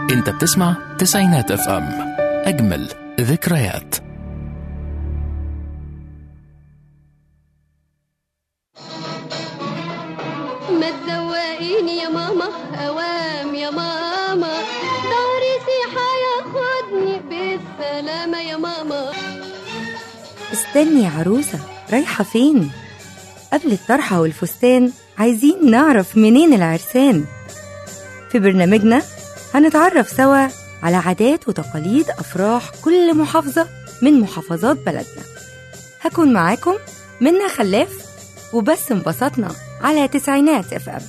انت بتسمع تسعينات اف ام اجمل ذكريات ما تزوقيني يا ماما اوام يا ماما ظهري سيحة ياخدني بالسلامة يا ماما استني يا عروسة رايحة فين؟ قبل الطرحة والفستان عايزين نعرف منين العرسان في برنامجنا هنتعرف سوا على عادات وتقاليد أفراح كل محافظة من محافظات بلدنا هكون معاكم منا خلاف وبس انبسطنا على تسعينات اف ام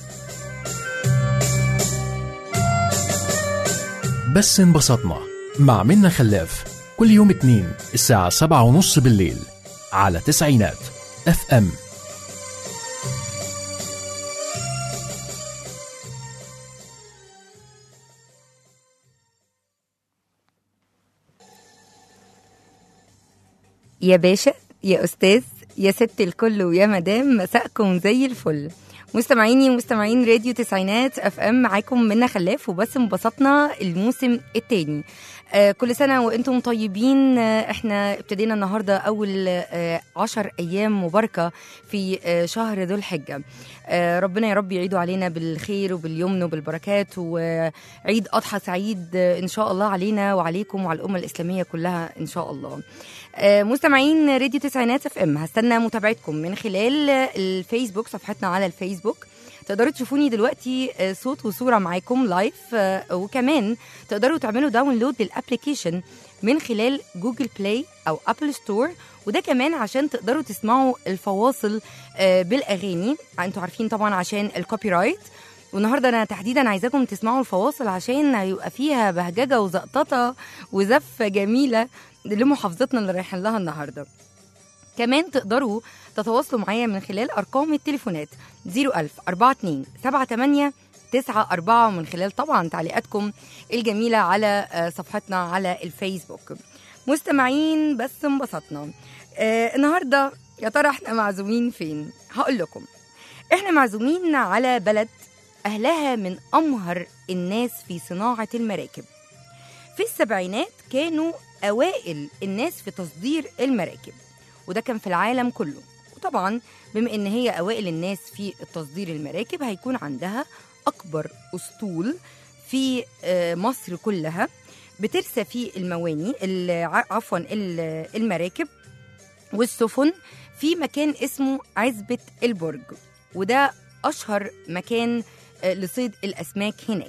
بس انبسطنا مع منا خلاف كل يوم اتنين الساعة سبعة ونص بالليل على تسعينات اف ام يا باشا يا أستاذ يا ست الكل ويا مدام مساءكم زي الفل مستمعيني ومستمعين راديو تسعينات اف ام معاكم منا خلاف وبس انبسطنا الموسم التاني آه كل سنة وانتم طيبين آه احنا ابتدينا النهاردة اول آه عشر ايام مباركة في آه شهر ذو الحجة آه ربنا يا رب يعيدوا علينا بالخير وباليمن وبالبركات وعيد اضحى سعيد آه ان شاء الله علينا وعليكم وعلى الامة الاسلامية كلها ان شاء الله آه، مستمعين راديو تسعينات اف ام هستنى متابعتكم من خلال الفيسبوك صفحتنا على الفيسبوك تقدروا تشوفوني دلوقتي آه، صوت وصوره معاكم لايف آه، وكمان تقدروا تعملوا داونلود للابلكيشن من خلال جوجل بلاي او ابل ستور وده كمان عشان تقدروا تسمعوا الفواصل آه، بالاغاني انتوا عارفين طبعا عشان الكوبي رايت والنهارده انا تحديدا عايزاكم تسمعوا الفواصل عشان هيبقى فيها بهججه وزقططه وزفه جميله لمحافظتنا اللي رايحين لها النهارده كمان تقدروا تتواصلوا معايا من خلال ارقام التليفونات 01000 42 78 9 4 ومن خلال طبعا تعليقاتكم الجميله على آه، صفحتنا على الفيسبوك مستمعين بس انبسطنا آه النهارده يا ترى احنا معزومين فين هقول لكم احنا معزومين على بلد اهلها من امهر الناس في صناعه المراكب في السبعينات كانوا أوائل الناس في تصدير المراكب وده كان في العالم كله وطبعا بما ان هي اوائل الناس في تصدير المراكب هيكون عندها اكبر اسطول في آه، مصر كلها بترسى فيه المواني ال- ع- عفوا ال- المراكب والسفن في مكان اسمه عزبة البرج وده أشهر مكان آه، لصيد الأسماك هناك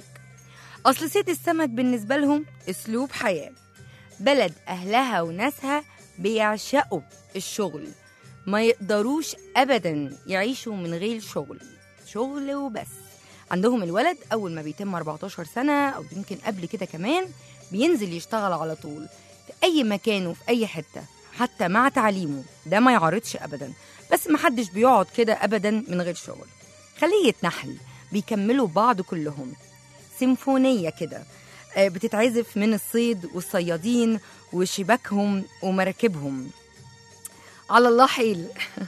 أصل صيد السمك بالنسبة لهم أسلوب حياة بلد أهلها وناسها بيعشقوا الشغل ما يقدروش أبدا يعيشوا من غير شغل شغل وبس عندهم الولد أول ما بيتم 14 سنة أو يمكن قبل كده كمان بينزل يشتغل على طول في أي مكان وفي أي حتة حتى مع تعليمه ده ما يعرضش أبدا بس محدش بيقعد كده أبدا من غير شغل خلية نحل بيكملوا بعض كلهم سيمفونية كده آه، بتتعزف من الصيد والصيادين وشباكهم ومراكبهم على الله حيل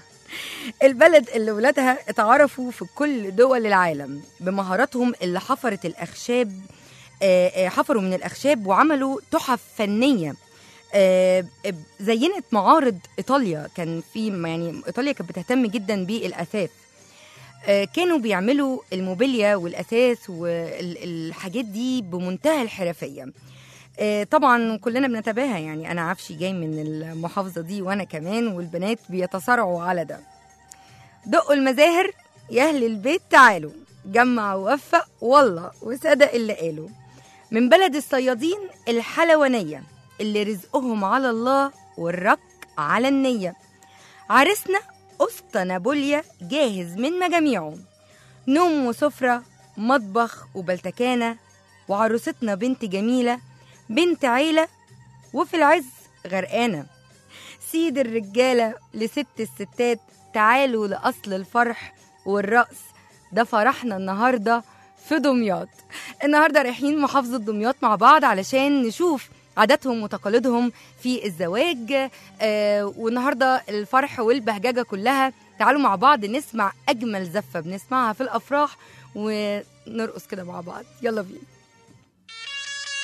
البلد اللي ولادها اتعرفوا في كل دول العالم بمهاراتهم اللي حفرت الأخشاب آه، آه، حفروا من الأخشاب وعملوا تحف فنية آه، زينت معارض إيطاليا كان في يعني إيطاليا كانت بتهتم جدا بالأثاث آه، كانوا بيعملوا الموبيليا والأثاث والحاجات دي بمنتهى الحرفية آه، طبعا كلنا بنتباهى يعني أنا عفشي جاي من المحافظة دي وأنا كمان والبنات بيتصارعوا على ده دقوا المزاهر يا أهل البيت تعالوا جمع ووفق والله وصدق اللي قالوا من بلد الصيادين الحلوانية اللي رزقهم على الله والرك على النية عرسنا أسطى نابوليا جاهز من مجاميعه نوم وسفرة مطبخ وبلتكانة وعروستنا بنت جميلة بنت عيلة وفي العز غرقانة سيد الرجالة لست الستات تعالوا لأصل الفرح والرقص ده فرحنا النهاردة في دمياط النهاردة رايحين محافظة دمياط مع بعض علشان نشوف عاداتهم وتقاليدهم في الزواج آه والنهارده الفرح والبهججه كلها تعالوا مع بعض نسمع اجمل زفه بنسمعها في الافراح ونرقص كده مع بعض يلا بينا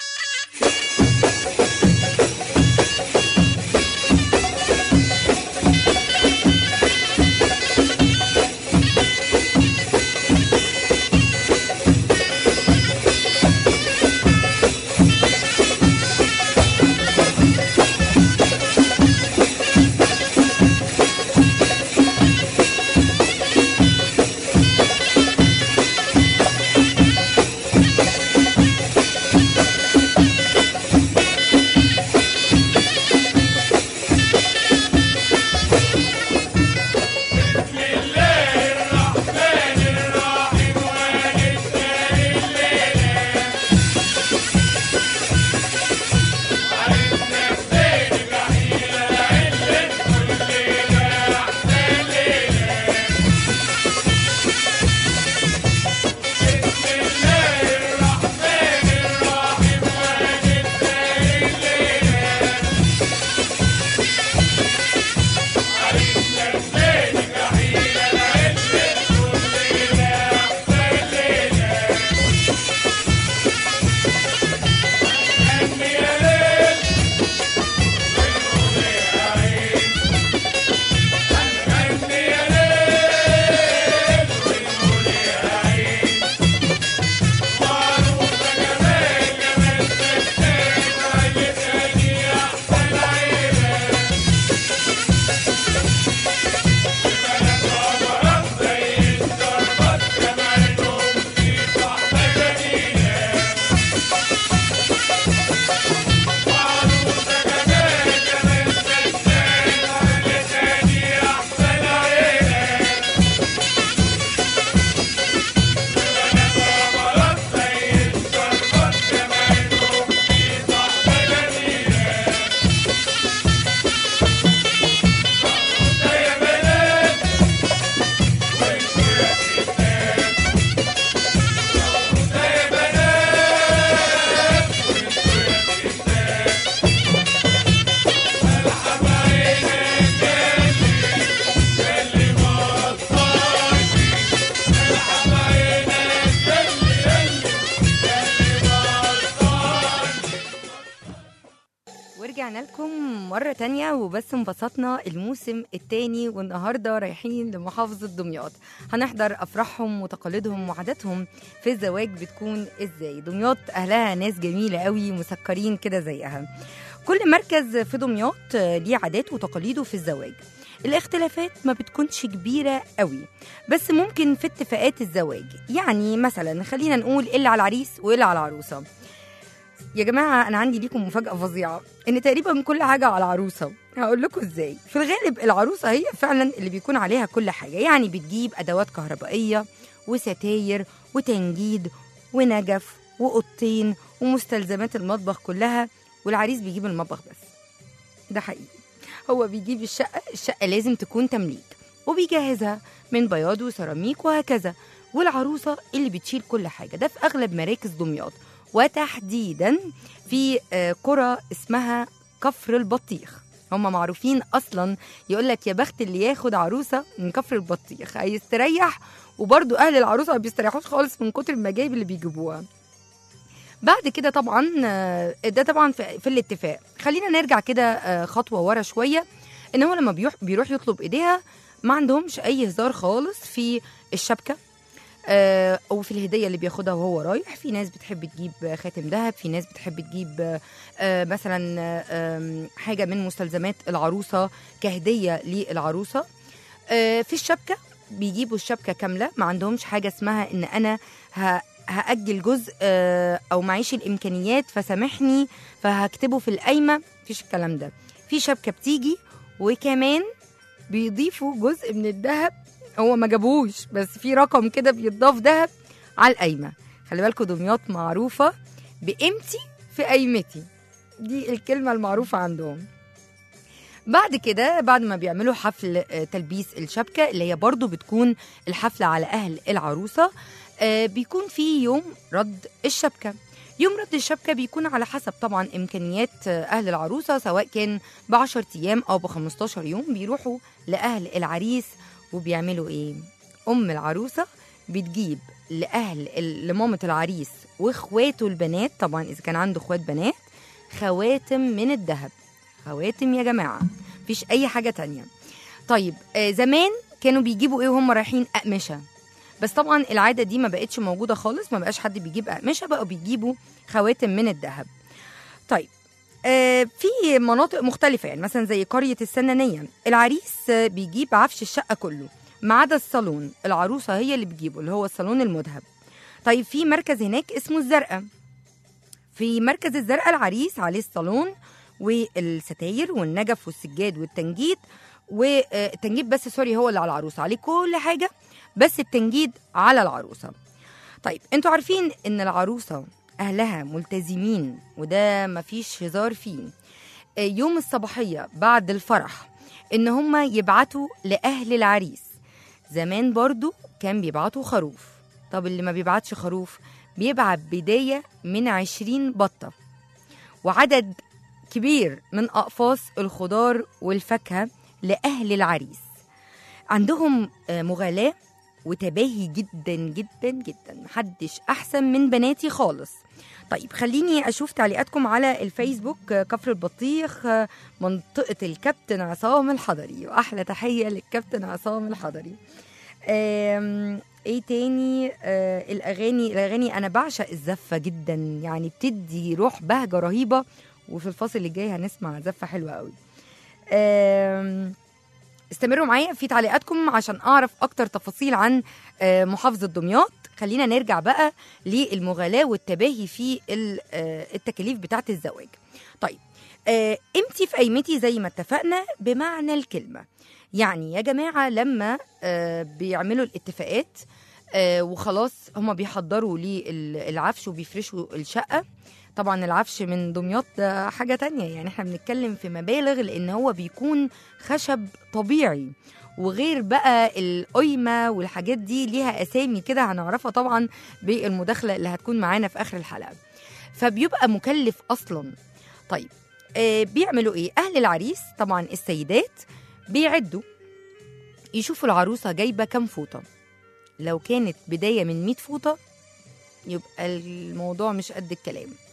رجعنا لكم مرة تانية وبس انبسطنا الموسم التاني والنهاردة رايحين لمحافظة دمياط هنحضر أفراحهم وتقاليدهم وعاداتهم في الزواج بتكون إزاي دمياط أهلها ناس جميلة قوي مسكرين كده زيها كل مركز في دمياط آه، ليه عادات وتقاليده في الزواج الاختلافات ما بتكونش كبيرة قوي بس ممكن في اتفاقات الزواج يعني مثلا خلينا نقول إلا على العريس وإلا على العروسة يا جماعة أنا عندي ليكم مفاجأة فظيعة إن تقريبا كل حاجة على العروسة هقول لكم إزاي في الغالب العروسة هي فعلا اللي بيكون عليها كل حاجة يعني بتجيب أدوات كهربائية وستاير وتنجيد ونجف وقطين ومستلزمات المطبخ كلها والعريس بيجيب المطبخ بس ده حقيقي هو بيجيب الشقة الشقة لازم تكون تمليك وبيجهزها من بياض وسيراميك وهكذا والعروسة اللي بتشيل كل حاجة ده في أغلب مراكز دمياط وتحديدا في آه، قرى اسمها كفر البطيخ هم معروفين اصلا يقول لك يا بخت اللي ياخد عروسه من كفر البطيخ هيستريح وبرضو اهل العروسه ما بيستريحوش خالص من كتر المجايب اللي بيجيبوها بعد كده طبعا آه، ده طبعا في, في الاتفاق خلينا نرجع كده آه، خطوه ورا شويه ان هو لما بيروح بيروح يطلب ايديها ما عندهمش اي هزار خالص في الشبكه آه، او في الهديه اللي بياخدها وهو رايح في ناس بتحب تجيب خاتم ذهب في ناس بتحب تجيب آه، مثلا آه، آم، حاجه من مستلزمات العروسه كهديه للعروسه آه، في الشبكه بيجيبوا الشبكه كامله ما عندهمش حاجه اسمها ان انا ه- هاجل جزء آه، او معيش الامكانيات فسامحني فهكتبه في القايمه مفيش الكلام ده في شبكه بتيجي وكمان بيضيفوا جزء من الذهب هو ما جابوش بس في رقم كده بيضاف ذهب على القايمه خلي بالكم دمياط معروفه بقيمتي في قايمتي دي الكلمه المعروفه عندهم بعد كده بعد ما بيعملوا حفل آه، تلبيس الشبكه اللي هي برضو بتكون الحفله على اهل العروسه آه، بيكون في يوم رد الشبكه يوم رد الشبكه بيكون على حسب طبعا امكانيات آه، اهل العروسه سواء كان ب 10 ايام او ب 15 يوم بيروحوا لاهل العريس وبيعملوا ايه ام العروسه بتجيب لاهل ال- لمامه العريس واخواته البنات طبعا اذا كان عنده اخوات بنات خواتم من الذهب خواتم يا جماعه مفيش اي حاجه تانية طيب آه زمان كانوا بيجيبوا ايه وهم رايحين اقمشه بس طبعا العاده دي ما بقتش موجوده خالص ما بقاش حد بيجيب اقمشه بقوا بيجيبوا خواتم من الذهب طيب آه، في مناطق مختلفة يعني مثلا زي قرية السنانية العريس آه، بيجيب عفش الشقة كله ما عدا الصالون العروسة هي اللي بتجيبه اللي هو الصالون المذهب طيب في مركز هناك اسمه الزرقاء في مركز الزرقاء العريس عليه الصالون والستاير والنجف والسجاد والتنجيد والتنجيد بس سوري هو اللي على العروسة عليه كل حاجة بس التنجيد على العروسة طيب انتوا عارفين ان العروسة اهلها ملتزمين وده مفيش هزار فيه آه، يوم الصباحية بعد الفرح ان هم يبعتوا لاهل العريس زمان برضو كان بيبعتوا خروف طب اللي ما بيبعتش خروف بيبعت بداية من عشرين بطة وعدد كبير من أقفاص الخضار والفاكهة لأهل العريس عندهم آه، مغالاة وتباهي جدا جدا جدا محدش أحسن من بناتي خالص طيب خليني أشوف تعليقاتكم على الفيسبوك آه، كفر البطيخ آه، منطقة الكابتن عصام الحضري وأحلى تحية للكابتن عصام الحضري آم، ايه تاني آه الاغاني الاغاني انا بعشق الزفه جدا يعني بتدي روح بهجه رهيبه وفي الفاصل اللي جاي هنسمع زفه حلوه قوي آم، استمروا معايا في تعليقاتكم عشان اعرف اكتر تفاصيل عن آه، محافظه دمياط خلينا نرجع بقى للمغالاه والتباهي في ال- آه، التكاليف بتاعه الزواج طيب آه، قيمتي في قيمتي زي ما اتفقنا بمعنى الكلمه يعني يا جماعه لما آه، بيعملوا الاتفاقات آه، وخلاص هما بيحضروا للعفش وبيفرشوا الشقه طبعا العفش من دمياط ده حاجه تانية يعني احنا بنتكلم في مبالغ لان هو بيكون خشب طبيعي وغير بقى القيمه والحاجات دي ليها اسامي كده هنعرفها طبعا بالمداخله اللي هتكون معانا في اخر الحلقه فبيبقى مكلف اصلا طيب آه بيعملوا ايه اهل العريس طبعا السيدات بيعدوا يشوفوا العروسه جايبه كام فوطه لو كانت بدايه من 100 فوطه يبقى الموضوع مش قد الكلام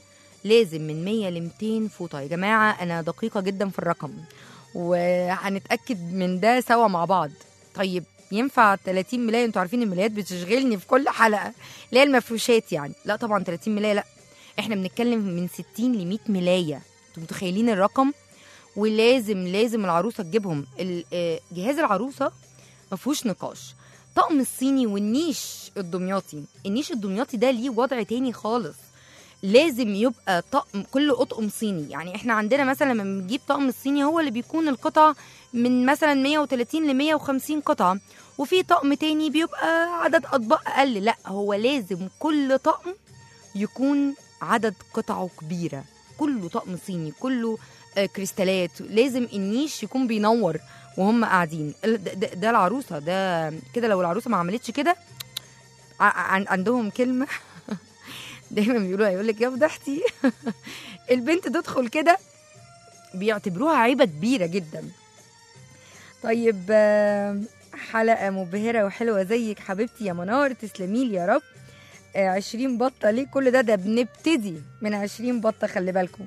لازم من 100 ل 200 فوطه يا جماعه انا دقيقه جدا في الرقم وهنتاكد من ده سوا مع بعض طيب ينفع 30 ملايه انتوا عارفين الملايات بتشغلني في كل حلقه اللي هي المفروشات يعني لا طبعا 30 ملايه لا احنا بنتكلم من 60 ل 100 ملايه انتوا متخيلين الرقم ولازم لازم العروسه تجيبهم ال- آه، جهاز العروسه ما فيهوش نقاش طقم الصيني والنيش الدمياطي النيش الدمياطي ده ليه وضع تاني خالص لازم يبقى طقم كل اطقم صيني يعني احنا عندنا مثلا لما بنجيب طقم الصيني هو اللي بيكون القطع من مثلا 130 ل 150 قطعه وفي طقم تاني بيبقى عدد اطباق اقل لا هو لازم كل طقم يكون عدد قطعه كبيره كله طقم صيني كله آه، كريستالات لازم النيش يكون بينور وهم قاعدين ال- ده, ده, ده العروسه ده كده لو العروسه ما عملتش كده ع- عن- عندهم كلمه دايما بيقولوا يقول لك يا فضحتي البنت تدخل كده بيعتبروها عيبه كبيره جدا طيب آه، حلقه مبهره وحلوه زيك حبيبتي يا منار تسلمي لي يا رب آه، 20 بطه ليه كل ده ده بنبتدي من 20 بطه خلي بالكم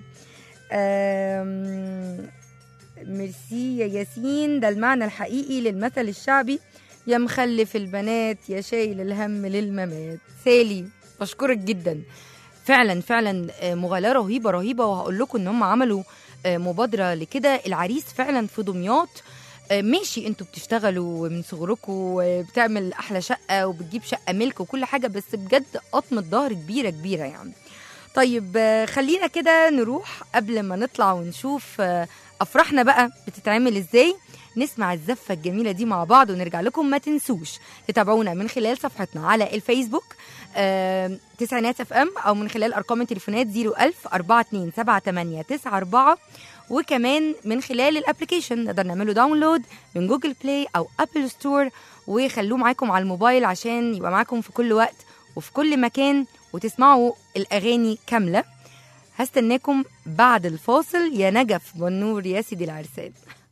آم، ميرسي يا ياسين ده المعنى الحقيقي للمثل الشعبي يا مخلف البنات يا شايل الهم للممات سالي بشكرك جدا فعلا فعلا آه، مغالاة رهيبة رهيبة وهقول لكم ان هم عملوا آه، مبادرة لكده العريس فعلا في دمياط آه، ماشي انتوا بتشتغلوا من صغركم وبتعمل احلى شقة وبتجيب شقة ملك وكل حاجة بس بجد قطمة ظهر كبيرة كبيرة يعني طيب آه، خلينا كده نروح قبل ما نطلع ونشوف آه، افراحنا بقى بتتعمل ازاي نسمع الزفة الجميلة دي مع بعض ونرجع لكم ما تنسوش تتابعونا من خلال صفحتنا على الفيسبوك آه، تسعينات اف ام او من خلال ارقام التليفونات 01000 427 وكمان من خلال الابلكيشن نقدر نعمله داونلود من جوجل بلاي او ابل ستور وخلوه معاكم على الموبايل عشان يبقى معاكم في كل وقت وفي كل مكان وتسمعوا الاغاني كامله هستناكم بعد الفاصل يا نجف والنور يا سيدي العرسان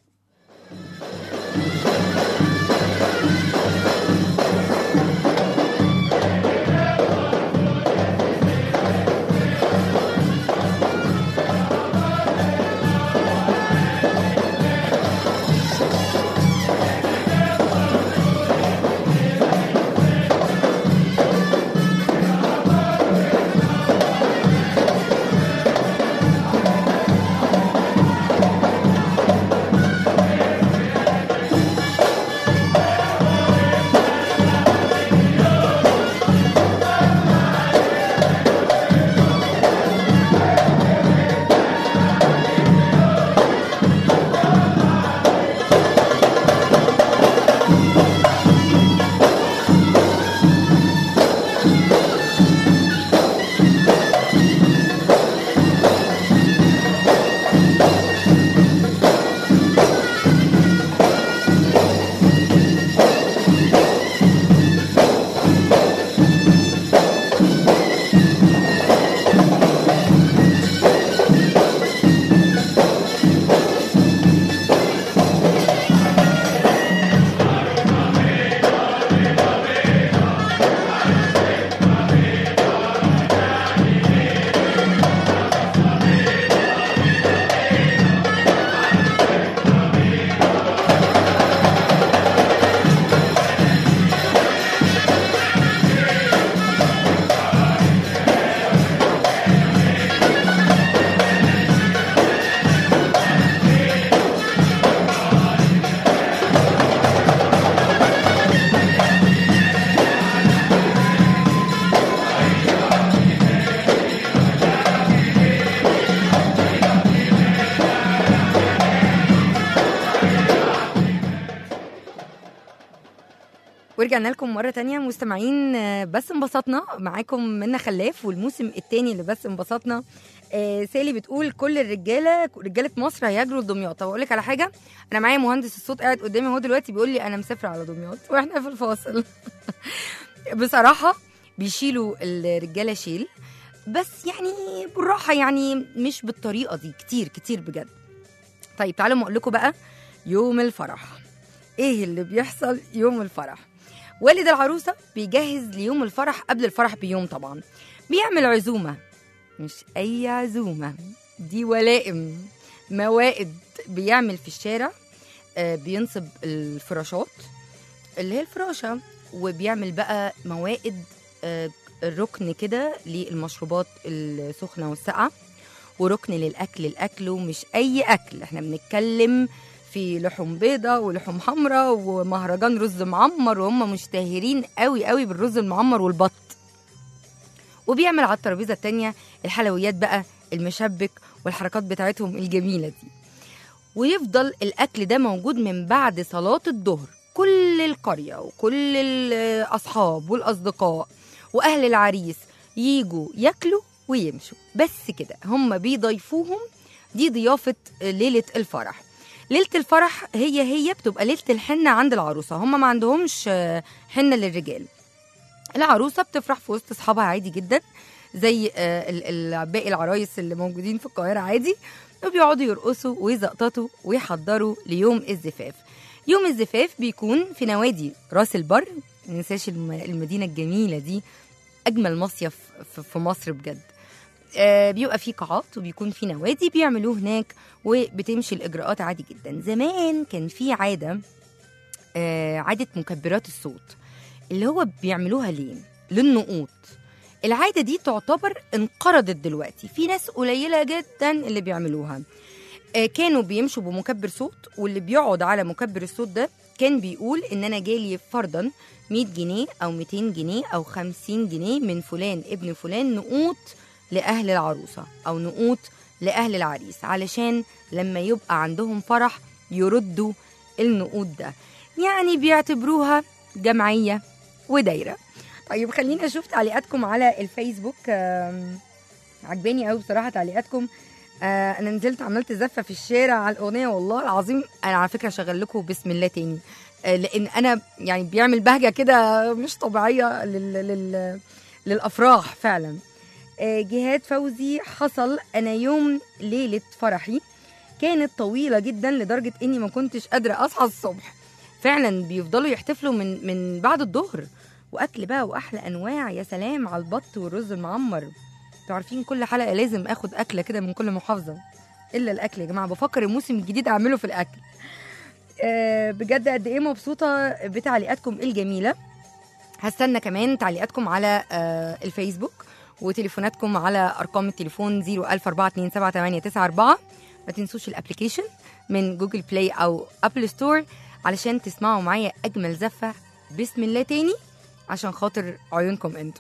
ورجعنا لكم مرة تانية مستمعين آه، بس انبسطنا معاكم منا خلاف والموسم التاني اللي بس انبسطنا آه، سالي بتقول كل الرجالة رجالة مصر هيجروا لدمياط طب أقول لك على حاجة أنا معايا مهندس الصوت قاعد قدامي هو دلوقتي بيقول لي أنا مسافرة على دمياط وإحنا في الفاصل بصراحة بيشيلوا الرجالة شيل بس يعني بالراحة يعني مش بالطريقة دي كتير كتير بجد طيب تعالوا ما أقول لكم بقى يوم الفرح ايه اللي بيحصل يوم الفرح والد العروسه بيجهز ليوم الفرح قبل الفرح بيوم طبعا بيعمل عزومه مش أي عزومة دي ولائم موائد بيعمل في الشارع آه، بينصب الفراشات اللي هي الفراشة وبيعمل بقى موائد آه، الركن كده للمشروبات السخنة والساقعة وركن للأكل الأكل ومش أي أكل احنا بنتكلم في لحوم بيضة ولحوم حمراء ومهرجان رز معمر وهم مشتهرين قوي قوي بالرز المعمر والبط وبيعمل على الترابيزة التانية الحلويات بقى المشبك والحركات بتاعتهم الجميلة دي ويفضل الأكل ده موجود من بعد صلاة الظهر كل القرية وكل الأصحاب والأصدقاء وأهل العريس يجوا ياكلوا ويمشوا بس كده هم بيضيفوهم دي ضيافة ليلة الفرح ليلة الفرح هي هي بتبقى ليلة الحنة عند العروسة هم ما عندهمش آه، حنة للرجال العروسة بتفرح في وسط أصحابها عادي جدا زي آه، ال- ال- باقي العرايس اللي موجودين في القاهرة عادي وبيقعدوا يرقصوا ويزقططوا ويحضروا ليوم الزفاف يوم الزفاف بيكون في نوادي راس البر ما ننساش الم- المدينة الجميلة دي أجمل مصيف في- في مصر بجد آه، بيبقى فيه قاعات وبيكون فيه نوادي بيعملوه هناك وبتمشي الإجراءات عادي جدا زمان كان في عادة آه، عادة مكبرات الصوت اللي هو بيعملوها ليه؟ للنقوط العادة دي تعتبر انقرضت دلوقتي في ناس قليلة جدا اللي بيعملوها آه، كانوا بيمشوا بمكبر صوت واللي بيقعد على مكبر الصوت ده كان بيقول ان انا جالي فرضا 100 جنيه او 200 جنيه او 50 جنيه من فلان ابن فلان نقوط لاهل العروسه او نقوط لاهل العريس علشان لما يبقى عندهم فرح يردوا النقود ده يعني بيعتبروها جمعيه ودايره طيب خلينا اشوف تعليقاتكم على الفيسبوك آم، عجباني قوي بصراحه تعليقاتكم آه انا نزلت عملت زفه في الشارع على الاغنيه والله العظيم انا على فكره شغل لكم بسم الله تاني آه لان انا يعني بيعمل بهجه كده مش طبيعيه لل... لل... للافراح فعلا آه جهاد فوزي حصل انا يوم ليله فرحي كانت طويله جدا لدرجه اني ما كنتش قادره اصحى الصبح فعلا بيفضلوا يحتفلوا من من بعد الظهر واكل بقى واحلى انواع يا سلام على البط والرز المعمر انتوا عارفين كل حلقه لازم اخد اكله كده من كل محافظه الا الاكل يا جماعه بفكر الموسم الجديد اعمله في الاكل آه، بجد قد ايه مبسوطه بتعليقاتكم الجميله هستنى كمان تعليقاتكم على آه، الفيسبوك وتليفوناتكم على ارقام التليفون 004278994 ما تنسوش الابلكيشن من جوجل بلاي او ابل ستور علشان تسمعوا معايا اجمل زفه بسم الله تاني عشان خاطر عيونكم انتوا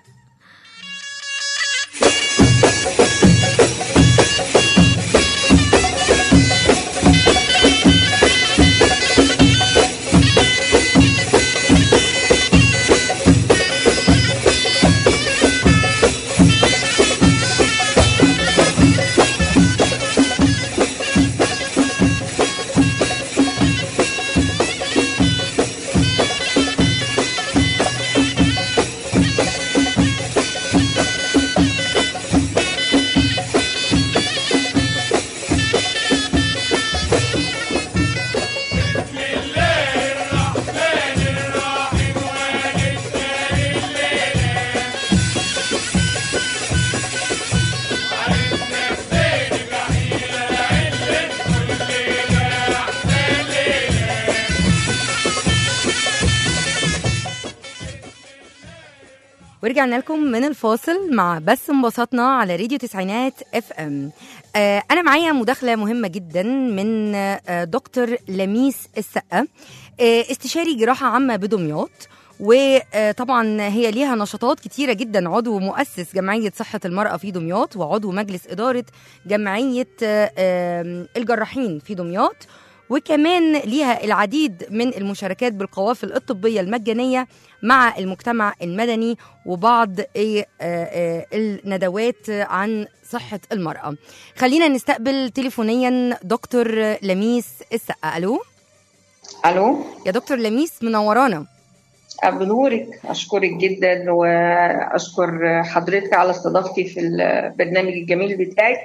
ورجعنا لكم من الفاصل مع بس انبسطنا على راديو تسعينات اف ام آه انا معايا مداخله مهمه جدا من آه دكتور لميس السقا آه استشاري جراحه عامه بدمياط وطبعا هي ليها نشاطات كتيرة جدا عضو مؤسس جمعية صحة المرأة في دمياط وعضو مجلس إدارة جمعية آه، آه، الجراحين في دمياط وكمان ليها العديد من المشاركات بالقوافل الطبية المجانية مع المجتمع المدني وبعض إيه، آه، آه، الندوات عن صحة المرأة خلينا نستقبل تليفونيا دكتور لميس السقا ألو الو يا دكتور لميس منورانا بنورك اشكرك جدا واشكر حضرتك على استضافتي في البرنامج الجميل بتاعك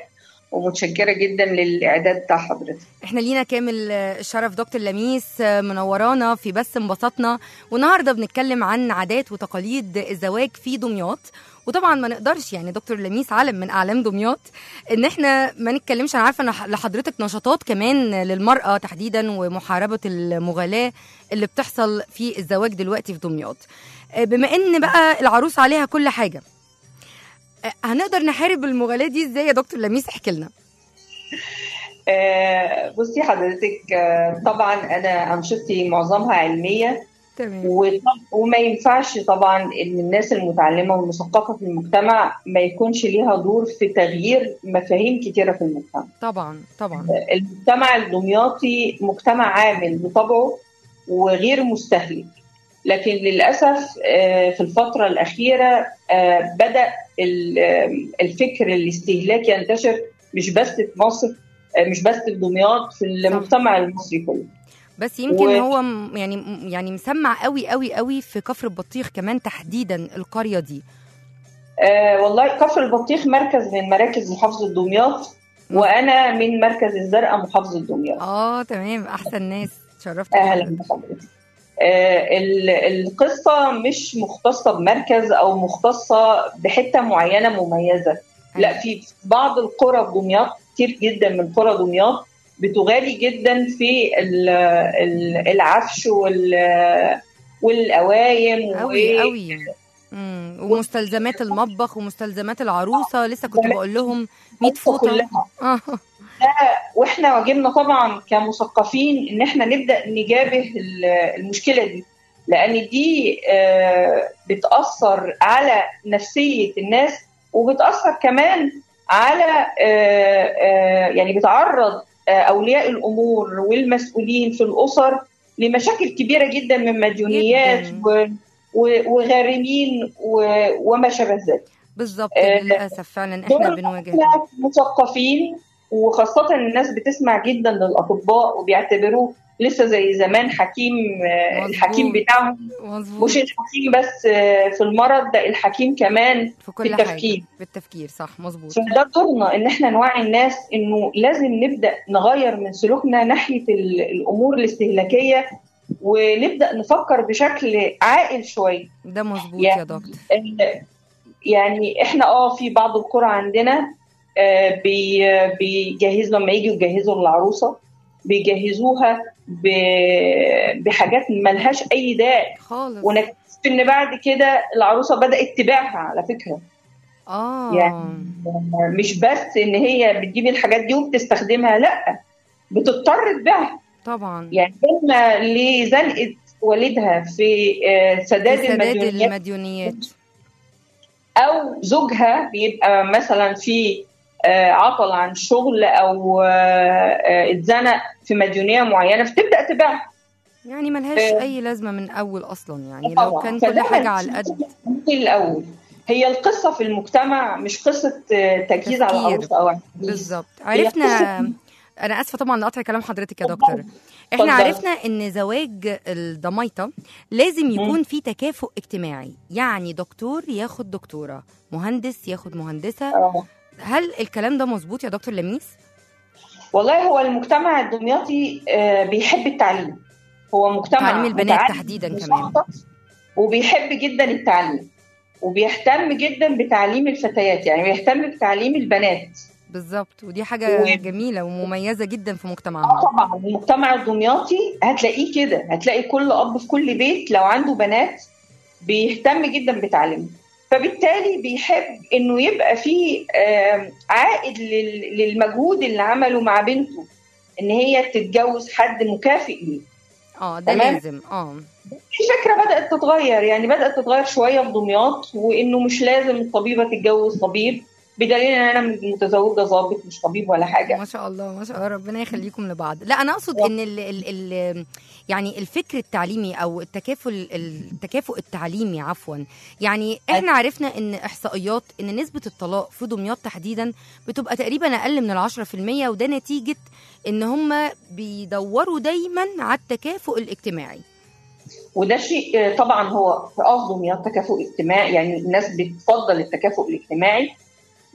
ومتشكره جدا للاعداد بتاع حضرتك احنا لينا كامل آه، الشرف دكتور لميس آه، منورانا في بس انبسطنا والنهارده بنتكلم عن عادات وتقاليد الزواج في دمياط وطبعا ما نقدرش يعني دكتور لميس علم من اعلام دمياط ان احنا ما نتكلمش انا عارفه ان ح- لحضرتك نشاطات كمان للمراه تحديدا ومحاربه المغالاه اللي بتحصل في الزواج دلوقتي في دمياط آه، بما ان بقى العروس عليها كل حاجه آه، هنقدر نحارب المغالاه دي ازاي يا دكتور لميس احكي لنا آه، بصي حضرتك آه، طبعا انا انشطتي معظمها علميه تمام وطب- وما ينفعش طبعا ان الناس المتعلمه والمثقفه في المجتمع ما يكونش ليها دور في تغيير مفاهيم كتيره في المجتمع طبعا طبعا المجتمع الدمياطي مجتمع عامل بطبعه وغير مستهلك لكن للأسف آه، في الفترة الأخيرة آه، بدأ ال- آه، الفكر الاستهلاكي ينتشر مش بس في مصر آه، مش بس في دمياط في المجتمع المصري كله بس يمكن و- هو م- يعني م- يعني مسمع قوي قوي قوي في كفر البطيخ كمان تحديدا القريه دي آه، والله كفر البطيخ مركز من مراكز محافظة دمياط وأنا من مركز الزرقاء محافظة دمياط اه تمام احسن ناس شرفت اهلا بحضرتك. بحضرتك آه، ال- القصه مش مختصه بمركز او مختصه بحته معينه مميزه لا في بعض القرى في دمياط كتير جدا من قرى دمياط بتغالي جدا في ال- ال- العفش وال- والقوايم قوي و- قوي مم. ومستلزمات المطبخ ومستلزمات العروسه لسه كنت بقول لهم 100 فوطه كلها اه واحنا واجبنا طبعا كمثقفين ان احنا نبدا نجابه ال- المشكله دي لان دي آه، بتاثر على نفسيه الناس وبتاثر كمان على آه، آه، يعني بتعرض آه، اولياء الامور والمسؤولين في الاسر لمشاكل كبيره جدا من مديونيات جداً. و- و- وغارمين و- وما شابه ذلك بالظبط آه، للاسف فعلا احنا دول بنواجه ده. احنا مثقفين وخاصة الناس بتسمع جدا للأطباء وبيعتبروه لسه زي زمان حكيم آه، مظبوط. الحكيم بتاعهم مظبوط مش الحكيم بس آه، في المرض ده الحكيم كمان في كل بالتفكير. حاجه بالتفكير صح مظبوط فده دورنا ان احنا نوعي الناس انه لازم نبدا نغير من سلوكنا ناحيه ال- الامور الاستهلاكيه ونبدا نفكر بشكل عاقل شويه ده مظبوط يعني- يا دكتور ال- يعني احنا اه في بعض القرى عندنا آه، بي- بيجهزوا لما يجوا يجهزوا العروسه بيجهزوها ب- بحاجات ملهاش اي داعي خالص ونكتشف ان بعد كده العروسه بدات تبيعها على فكره اه يعني مش بس ان هي بتجيب الحاجات دي وبتستخدمها لا بتضطر تبيعها طبعا يعني اما لزنقه والدها في آه، سداد سداد المديونيات المديونيات او زوجها بيبقى مثلا في آه، عطل عن شغل او آه، آه، اتزنق في مديونيه معينه فتبدا تبيعها يعني ملهاش آه. اي لازمه من اول اصلا يعني لو طبعاً. كان فده كل حاجه من- على القد من الاول هي القصه في المجتمع مش قصه آه، تجهيز على تفكير. العروسه او على العريس. بالظبط هي عرفنا قصة- انا اسفه طبعا لقطع كلام حضرتك يا دكتور اتفضل. احنا عرفنا ان زواج الضمايطه لازم يكون في تكافؤ اجتماعي يعني دكتور ياخد دكتوره مهندس ياخد مهندسه آه. هل الكلام ده مظبوط يا دكتور لميس والله هو المجتمع الدمياطي آه، بيحب التعليم هو مجتمع تعليم البنات متعلم تحديداً كمان. مثقف وبيحب جدا التعليم وبيهتم جدا بتعليم الفتيات يعني بيهتم بتعليم البنات بالظبط ودي حاجه و- جميله ومميزه جدا في اه مجتمعهم طبعا المجتمع الدمياطي هتلاقيه كده هتلاقي كل اب في كل بيت لو عنده بنات بيهتم جدا بتعليمهم فبالتالي بيحب انه يبقى في آم، عائد لل- للمجهود اللي عمله مع بنته ان هي تتجوز حد مكافئ ليه اه ده تمام. لازم اه في فكره بدات تتغير يعني بدات تتغير شويه في دمياط وانه مش لازم الطبيبه تتجوز طبيب بدليل ان انا متزوجه ضابط مش طبيب ولا حاجه ما شاء الله ما شاء الله ربنا يخليكم لبعض لا انا اقصد ان ال ال ال يعني الفكر التعليمي او التكافل التكافؤ التعليمي عفوا يعني احنا عرفنا ان احصائيات ان نسبه الطلاق في دمياط تحديدا بتبقى تقريبا اقل من العشرة في المية وده نتيجه ان هم بيدوروا دايما على التكافؤ الاجتماعي وده شيء آه، طبعا هو في اه دمياط تكافؤ اجتماعي يعني الناس بتفضل التكافؤ الاجتماعي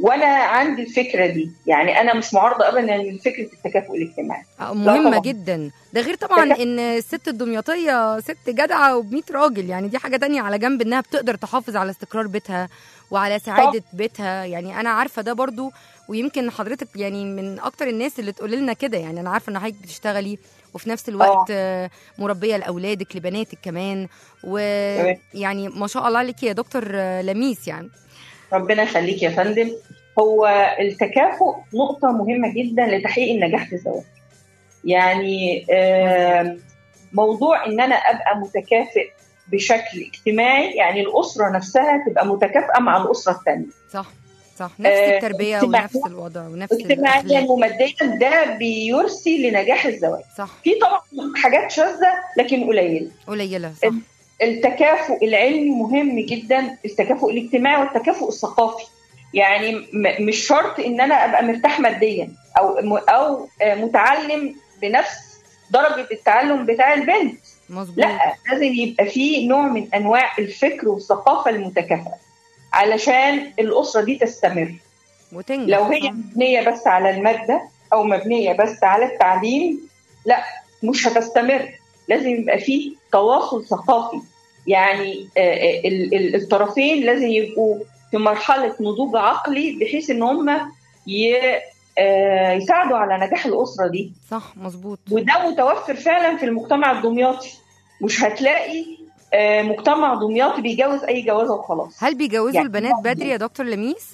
وانا عندي الفكره دي يعني انا مش معارضه ابدا لفكره التكافؤ الاجتماعي آه، مهمة طبعاً. جدا ده غير طبعا ان الست الدمياطية ست جدعة وب100 راجل يعني دي حاجة تانية على جنب انها بتقدر تحافظ على استقرار بيتها وعلى سعادة بيتها يعني انا عارفة ده برضو ويمكن حضرتك يعني من اكتر الناس اللي تقول لنا كده يعني انا عارفة ان حضرتك بتشتغلي وفي نفس الوقت آه، مربية لاولادك لبناتك كمان ويعني ما شاء الله عليك يا دكتور آه، لميس يعني ربنا يخليك يا فندم هو التكافؤ نقطة مهمة جدا لتحقيق النجاح في الزواج يعني آم، موضوع ان انا ابقى متكافئ بشكل اجتماعي يعني الاسرة نفسها تبقى متكافئة مع الاسرة الثانية صح صح نفس آه، التربية اجتماعياً- ونفس الوضع ونفس اجتماعيا الأخلاق. وماديا ده بيرسي لنجاح الزواج صح في طبعا حاجات شاذة لكن قليلة قليلة صح التكافؤ العلمي مهم جدا التكافؤ الاجتماعي والتكافؤ الثقافي يعني م- مش شرط ان انا ابقى مرتاح ماديا او م- او آه، متعلم بنفس درجه التعلم بتاع البنت مظبوط لا لازم يبقى فيه نوع من انواع الفكر والثقافه المتكافئه علشان الاسره دي تستمر وتنجح لو هي صح. مبنيه بس على الماده او مبنيه بس على التعليم لا مش هتستمر لازم يبقى فيه تواصل ثقافي يعني آه، آه، ال- ال- الطرفين لازم يبقوا في مرحله نضوج عقلي بحيث ان هم ي- آه، يساعدوا على نجاح الاسره دي صح مظبوط وده متوفر فعلا في المجتمع الدمياطي مش هتلاقي آه، مجتمع دمياطي بيجوز اي جوازه وخلاص هل بيجوزوا يعني البنات طبعاً. بدري يا دكتور لميس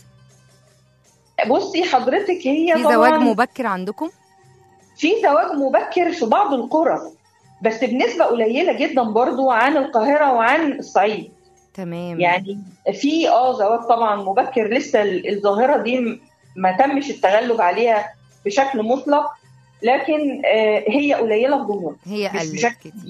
بصي حضرتك هي في طبعا زواج مبكر عندكم في زواج مبكر في بعض القرى بس بنسبة قليلة جدا برضو عن القاهرة وعن الصعيد تمام يعني في اه زواج طبعا مبكر لسه ال- الظاهرة دي م- ما تمش التغلب عليها بشكل مطلق لكن آه، هي قليلة في دمياط هي مش قلت بشكل كتير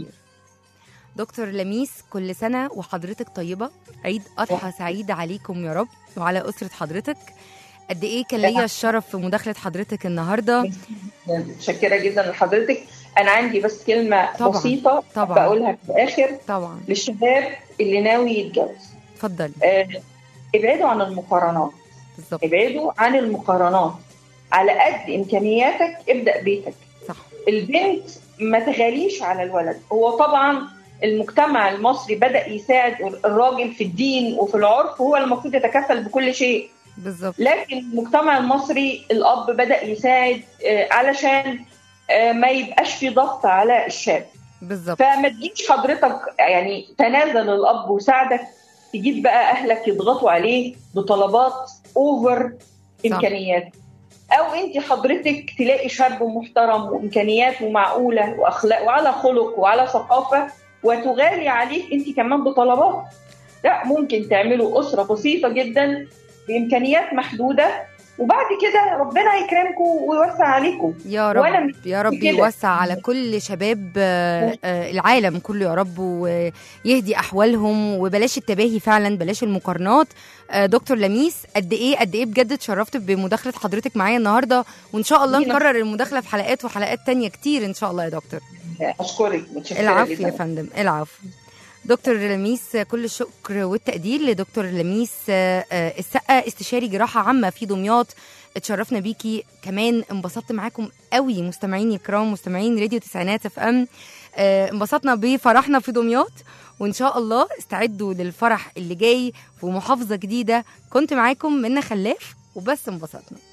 دكتور لميس كل سنة وحضرتك طيبة عيد أضحى سعيد عليكم يا رب وعلى أسرة حضرتك قد إيه كان ليا الشرف في مداخلة حضرتك النهاردة متشكرة جدا لحضرتك أنا عندي بس كلمة طبعاً، بسيطة طبعاً. بقولها في الآخر طبعا للشباب اللي ناوي يتجوز اتفضلي آه، ابعدوا عن المقارنات بالظبط ابعدوا عن المقارنات على قد امكانياتك ابدا بيتك صح البنت ما تغاليش على الولد هو طبعا المجتمع المصري بدا يساعد الراجل في الدين وفي العرف هو المفروض يتكفل بكل شيء بالظبط لكن المجتمع المصري الاب بدا يساعد آه، علشان آه، ما يبقاش في ضغط على الشاب بالظبط فما تجيش حضرتك يعني تنازل الاب وساعدك تجيب بقى اهلك يضغطوا عليه بطلبات اوفر امكانيات او انت حضرتك تلاقي شاب محترم وامكانياته معقوله واخلاق وعلى خلق وعلى ثقافه وتغالي عليك انت كمان بطلبات لا ممكن تعملوا اسره بسيطه جدا بامكانيات محدوده وبعد كده ربنا يكرمكم ويوسع عليكم يا وأنا رب يا رب كده. يوسع على كل شباب آه، آه، العالم كله يا رب ويهدي احوالهم وبلاش التباهي فعلا بلاش المقارنات آه، دكتور لميس قد ايه قد ايه بجد اتشرفت بمداخله حضرتك معايا النهارده وان شاء الله لينا. نكرر المداخله في حلقات وحلقات تانية كتير ان شاء الله يا دكتور اشكرك متشكره العفو جدا يا فندم العفو دكتور لميس كل الشكر والتقدير لدكتور لميس آه، آه، السقا استشاري جراحه عامه في دمياط اتشرفنا بيكي كمان انبسطت معاكم قوي مستمعين الكرام مستمعين راديو تسعينات اف ام آه، انبسطنا بفرحنا في دمياط وان شاء الله استعدوا للفرح اللي جاي في محافظه جديده كنت معاكم منى خلاف وبس انبسطنا